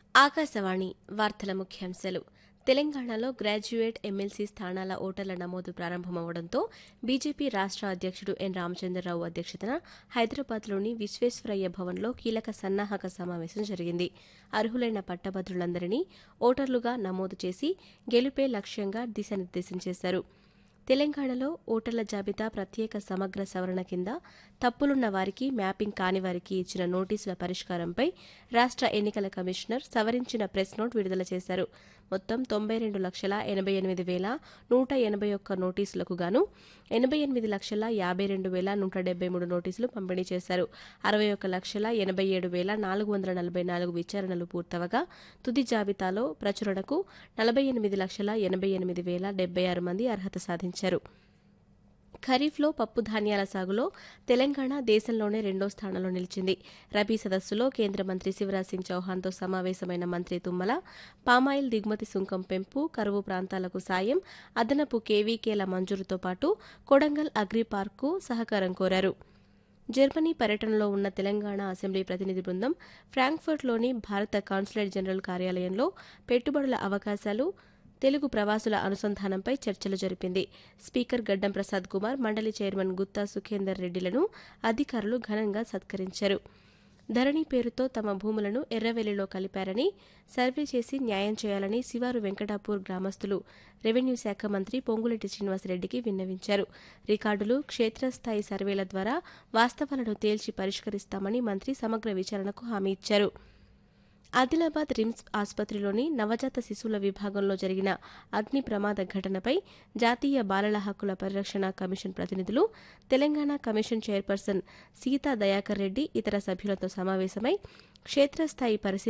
ఆకాశవాణి వార్తల ముఖ్యాంశాలు తెలంగాణలో గ్రాడ్యుయేట్ ఎమ్మెల్సీ స్థానాల ఓటర్ల నమోదు ప్రారంభమవడంతో బీజేపీ రాష్ట్ర అధ్యక్షుడు ఎన్ రామచంద్రరావు అధ్యక్షతన హైదరాబాద్లోని విశ్వేశ్వరయ్య భవన్లో కీలక సన్నాహక సమావేశం జరిగింది అర్హులైన పట్టభద్రులందరినీ ఓటర్లుగా నమోదు చేసి గెలుపే లక్ష్యంగా దిశానిర్దేశం చేశారు తెలంగాణలో ఓటర్ల జాబితా ప్రత్యేక సమగ్ర సవరణ కింద తప్పులున్న వారికి మ్యాపింగ్ కాని వారికి ఇచ్చిన నోటీసుల పరిష్కారంపై రాష్ట్ర ఎన్నికల కమిషనర్ సవరించిన ప్రెస్ నోట్ విడుదల చేశారు మొత్తం తొంభై రెండు లక్షల ఎనభై ఎనిమిది వేల నూట ఎనభై ఒక్క నోటీసులకు గాను ఎనభై ఎనిమిది లక్షల యాభై రెండు వేల నూట డెబ్బై మూడు నోటీసులు పంపిణీ చేశారు అరవై ఒక్క లక్షల ఎనభై ఏడు వేల నాలుగు వందల నలభై నాలుగు విచారణలు పూర్తవగా తుది జాబితాలో ప్రచురణకు నలభై ఎనిమిది లక్షల ఎనభై ఎనిమిది వేల డెబ్బై ఆరు మంది అర్హత సాధించారు ఖరీఫ్లో పప్పు ధాన్యాల సాగులో తెలంగాణ దేశంలోనే రెండో స్థానంలో నిలిచింది రబీ సదస్సులో కేంద్ర మంత్రి శివరాజ్ సింగ్ చౌహాన్తో సమావేశమైన మంత్రి తుమ్మల పామాయిల్ దిగుమతి సుంకం పెంపు కరువు ప్రాంతాలకు సాయం అదనపు కేవీకేల మంజూరుతో పాటు కొడంగల్ అగ్రి పార్కు సహకారం కోరారు జర్మనీ పర్యటనలో ఉన్న తెలంగాణ అసెంబ్లీ ప్రతినిధి బృందం ఫ్రాంక్ఫర్ట్లోని భారత కాన్సులేట్ జనరల్ కార్యాలయంలో పెట్టుబడుల అవకాశాలు తెలుగు ప్రవాసుల అనుసంధానంపై చర్చలు జరిపింది స్పీకర్ గడ్డం ప్రసాద్ కుమార్ మండలి చైర్మన్ గుత్తా సుఖేందర్ రెడ్డిలను అధికారులు ఘనంగా సత్కరించారు ధరణి పేరుతో తమ భూములను ఎర్రవెల్లిలో కలిపారని సర్వే చేసి న్యాయం చేయాలని శివారు వెంకటాపూర్ గ్రామస్తులు రెవెన్యూ శాఖ మంత్రి పొంగులెట్టి శ్రీనివాసరెడ్డికి విన్నవించారు రికార్డులు క్షేత్రస్థాయి సర్వేల ద్వారా వాస్తవాలను తేల్చి పరిష్కరిస్తామని మంత్రి సమగ్ర విచారణకు హామీ ఇచ్చారు ఆదిలాబాద్ రిమ్స్ ఆసుపత్రిలోని నవజాత శిశువుల విభాగంలో జరిగిన అగ్ని ప్రమాద ఘటనపై జాతీయ బాలల హక్కుల పరిరక్షణ కమిషన్ ప్రతినిధులు తెలంగాణ కమిషన్ చైర్పర్సన్ సీతా దయాకర్ రెడ్డి ఇతర సభ్యులతో సమావేశమై క్షేత్రస్థాయి పరిశీలన